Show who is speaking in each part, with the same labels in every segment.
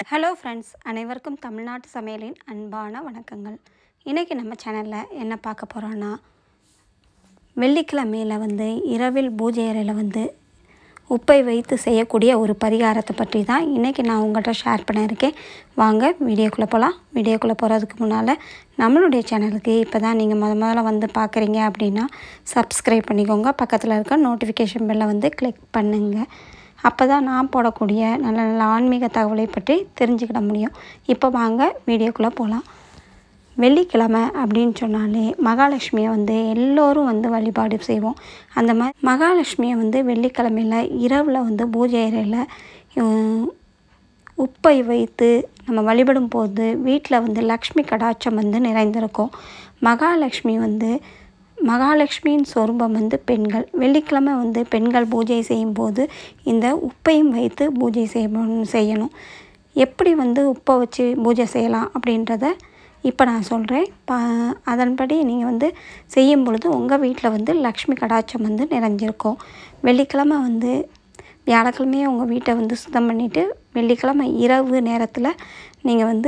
Speaker 1: hello friends அனைவருக்கும் தமிழ்நாட்டு சமையலின் அன்பான வணக்கங்கள் இன்றைக்கி நம்ம சேனலில் என்ன பார்க்க போகிறோன்னா வெள்ளிக்கிழமையில் வந்து இரவில் பூஜை அறையில் வந்து உப்பை வைத்து செய்யக்கூடிய ஒரு பரிகாரத்தை பற்றி தான் இன்றைக்கி நான் உங்கள்கிட்ட ஷேர் பண்ணியிருக்கேன் வாங்க வீடியோக்குள்ளே போகலாம் வீடியோக்குள்ளே போகிறதுக்கு முன்னால் நம்மளுடைய சேனலுக்கு இப்போ தான் நீங்கள் முத முதல்ல வந்து பார்க்குறீங்க அப்படின்னா சப்ஸ்கிரைப் பண்ணிக்கோங்க பக்கத்தில் இருக்க நோட்டிஃபிகேஷன் பெல்லை வந்து கிளிக் பண்ணுங்கள் அப்போ தான் நான் போடக்கூடிய நல்ல நல்ல ஆன்மீக தகவலை பற்றி தெரிஞ்சுக்கிட முடியும் இப்போ வாங்க வீடியோக்குள்ளே போகலாம் வெள்ளிக்கிழமை அப்படின்னு சொன்னாலே மகாலட்சுமியை வந்து எல்லோரும் வந்து வழிபாடு செய்வோம் அந்த மாதிரி மகாலட்சுமியை வந்து வெள்ளிக்கிழமையில் இரவில் வந்து பூஜை அறையில் உம், உப்பை வைத்து நம்ம வழிபடும் போது வீட்டில் வந்து லக்ஷ்மி கடாட்சம் வந்து நிறைந்திருக்கும் மகாலட்சுமி வந்து மகாலட்சுமியின் சொரூபம் வந்து பெண்கள் வெள்ளிக்கிழமை வந்து பெண்கள் பூஜை செய்யும்போது இந்த உப்பையும் வைத்து பூஜை செய்யணும் செய்யணும் எப்படி வந்து உப்பை வச்சு பூஜை செய்யலாம் அப்படின்றத இப்போ நான் சொல்கிறேன் பா அதன்படி நீங்கள் வந்து செய்யும் பொழுது உங்கள் வீட்டில் வந்து லக்ஷ்மி கடாட்சம் வந்து நிறைஞ்சிருக்கும் வெள்ளிக்கிழமை வந்து வியாழக்கிழமையே உங்கள் வீட்டை வந்து சுத்தம் பண்ணிவிட்டு வெள்ளிக்கிழமை இரவு நேரத்தில் நீங்கள் வந்து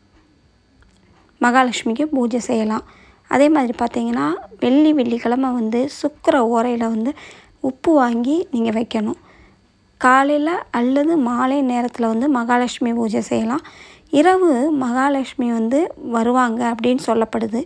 Speaker 1: மகாலட்சுமிக்கு பூஜை செய்யலாம் அதே மாதிரி பார்த்தீங்கன்னா வெள்ளி வெள்ளிக்கிழமை வந்து சுக்கிர ஓரையில் வந்து உப்பு வாங்கி நீங்கள் வைக்கணும் காலையில் அல்லது மாலை நேரத்தில் வந்து மகாலட்சுமி பூஜை செய்யலாம் இரவு மகாலட்சுமி வந்து வருவாங்க அப்படின்னு சொல்லப்படுது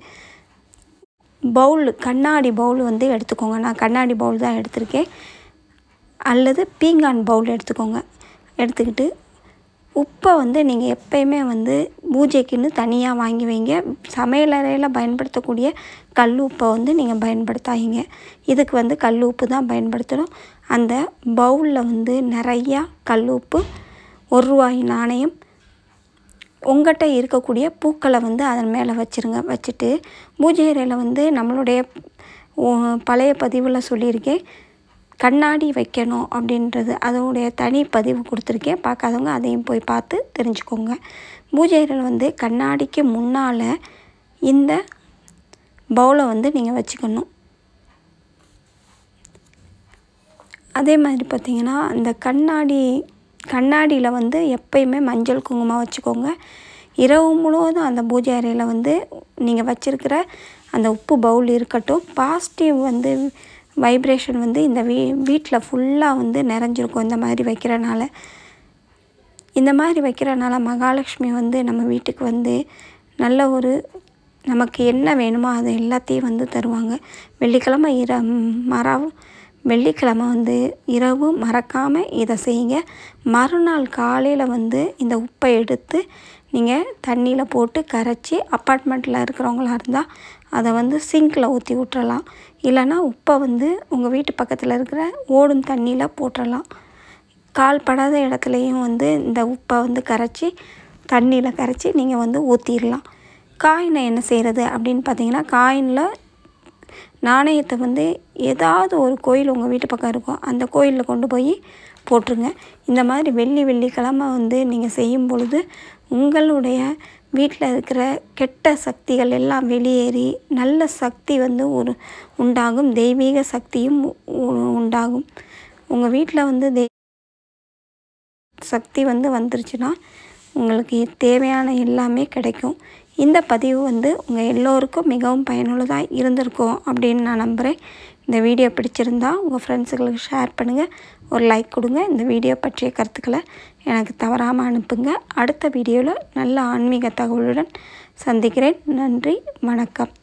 Speaker 1: பவுல் கண்ணாடி பவுல் வந்து எடுத்துக்கோங்க நான் கண்ணாடி பவுல் தான் எடுத்திருக்கேன் அல்லது பீங்கான் பவுல் எடுத்துக்கோங்க எடுத்துக்கிட்டு உப்பை வந்து நீங்கள் எப்பயுமே வந்து பூஜைக்குன்னு தனியாக வாங்கி வைங்க சமையலறையில் பயன்படுத்தக்கூடிய கல் உப்பை வந்து நீங்கள் பயன்படுத்தாதீங்க இதுக்கு வந்து கல் உப்பு தான் பயன்படுத்தணும் அந்த பவுலில் வந்து நிறையா கல் உப்பு ஒரு ரூபாய் நாணயம் உங்கள்கிட்ட இருக்கக்கூடிய பூக்களை வந்து அதன் மேலே வச்சுருங்க வச்சுட்டு பூஜை அறையில் வந்து நம்மளுடைய ஓ- பழைய பதிவில் சொல்லியிருக்கேன் கண்ணாடி வைக்கணும் அப்படின்றது அதோடைய தனி பதிவு கொடுத்துருக்கேன் பார்க்காதவங்க அதையும் போய் பார்த்து தெரிஞ்சுக்கோங்க பூஜை அறையில் வந்து கண்ணாடிக்கு முன்னால் இந்த பவுலை வந்து நீங்கள் வச்சுக்கணும் அதே மாதிரி பார்த்தீங்கன்னா அந்த கண்ணாடி கண்ணாடியில் வந்து எப்பயுமே மஞ்சள் குங்குமம் வச்சுக்கோங்க இரவு முழுவதும் அந்த பூஜை அறையில் வந்து நீங்கள் வச்சுருக்கிற அந்த உப்பு பவுல் இருக்கட்டும் பாசிட்டிவ் வந்து வைப்ரேஷன் வந்து இந்த வீ வீட்டில் ஃபுல்லாக வந்து நிறைஞ்சிருக்கும் இந்த மாதிரி வைக்கிறனால இந்த மாதிரி வைக்கிறனால மகாலட்சுமி வந்து நம்ம வீட்டுக்கு வந்து நல்ல ஒரு நமக்கு என்ன வேணுமோ அது எல்லாத்தையும் வந்து தருவாங்க வெள்ளிக்கிழமை இர மரம் வெள்ளிக்கிழமை வந்து இரவு மறக்காமல் இதை செய்யுங்க மறுநாள் காலையில் வந்து இந்த உப்பை எடுத்து நீங்கள் தண்ணியில் போட்டு கரைச்சி அப்பார்ட்மெண்ட்டில் இருக்கிறவங்களா இருந்தால் அதை வந்து சிங்கில் ஊற்றி விட்டுறலாம் இல்லைன்னா உப்பை வந்து உங்கள் வீட்டு பக்கத்தில் இருக்கிற ஓடும் தண்ணியில் போட்டுறலாம் கால் படாத இடத்துலையும் வந்து இந்த உப்பை வந்து கரைச்சி தண்ணியில் கரைச்சி நீங்கள் வந்து ஊற்றிடலாம் காயினை என்ன செய்கிறது அப்படின்னு பார்த்தீங்கன்னா காயினில் நாணயத்தை வந்து ஏதாவது ஒரு கோயில் உங்கள் வீட்டு பக்கம் இருக்கும் அந்த கோயிலில் கொண்டு போய் போட்டுருங்க இந்த மாதிரி வெள்ளி வெள்ளிக்கிழமை வந்து நீங்கள் செய்யும் பொழுது உங்களுடைய வீட்டில் இருக்கிற கெட்ட சக்திகள் எல்லாம் வெளியேறி நல்ல சக்தி வந்து ஒரு உண்டாகும் தெய்வீக சக்தியும் உ- உண்டாகும் உங்கள் வீட்டில் வந்து தெய் சக்தி வந்து வந்துருச்சுன்னா உங்களுக்கு தேவையான எல்லாமே கிடைக்கும் இந்த பதிவு வந்து உங்கள் எல்லோருக்கும் மிகவும் பயனுள்ளதாக இருந்திருக்கும் அப்படின்னு நான் நம்புகிறேன் இந்த வீடியோ பிடிச்சிருந்தா உங்கள் ஃப்ரெண்ட்ஸுகளுக்கு ஷேர் பண்ணுங்கள் ஒரு லைக் கொடுங்க இந்த வீடியோ பற்றிய கருத்துக்களை எனக்கு தவறாமல் அனுப்புங்க அடுத்த வீடியோவில் நல்ல ஆன்மீக தகவலுடன் சந்திக்கிறேன் நன்றி வணக்கம்